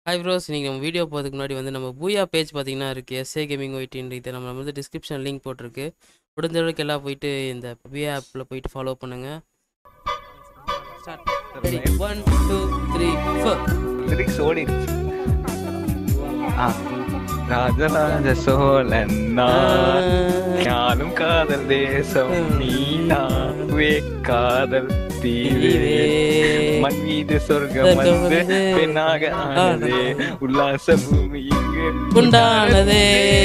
Hi bros நீங்கள் நம்ம video போகிறதுக்கு முன்னாடி வந்து நம்ம பூயா பேஜ் பார்த்தீங்கன்னா இருக்குது எஸ்ஏ கேமிங் ஒயிட்டின் இது நம்ம வந்து டிஸ்கிரிப்ஷன் லிங்க் போட்டிருக்கு முடிஞ்ச அளவுக்கு எல்லாம் போயிட்டு இந்த பூயா ஆப்பில் போயிட்டு ஃபாலோ பண்ணுங்கள் one two three four lyrics ஓடிடுச்சு ஆ ராஜராஜ சோழன் நான் ஞானும் காதல் தேசம் நீனாவே காதல் தீவே மண் மீது சொர்க்கம் வந்து பெண்ணாக ஆனதே உல்லாச பூமி இங்கு உண்டானதே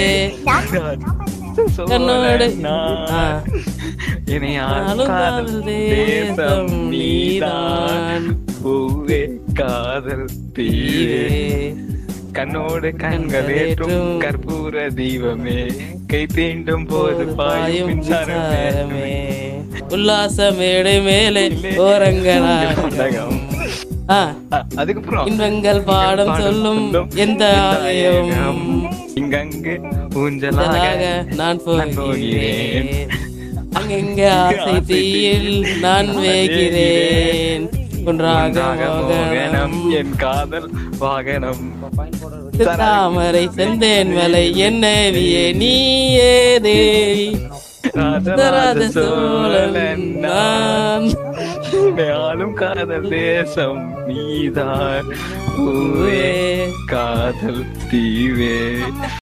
கண்ணோடு ஆ. இணையாலும் காதல் தேசம் நீதான் பூவே காதல் தீவே கண்ணோடு கண்களேற்றும் கற்பூர தீபமே கை தீண்டும் போது பாயும் மின்சாரமே உல்லாச மேடை மேலே ஓரங்களாக நாடகம். ஆ அ, அதுக்கப்புறம் இன்பங்கள் பாடம் சொல்லும் எந்த ஆலயம் இங்கங்கு ஊஞ்சலாக நான் நான் போகிறேன் போகிறேன். அங்கெங்க ஆசை தீயில் நான் வேகிறேன் ஒன்றாக உன்றாக மோகனம் மோகனம் என் காதல் வாகனம் தாமரை செந்தேன் மலை என்னவியே நீயே தேவி ராஜராஜ சோழன் நான் ஆளும் காதல் தேசம் நீதான் பூவே காதல் தீவே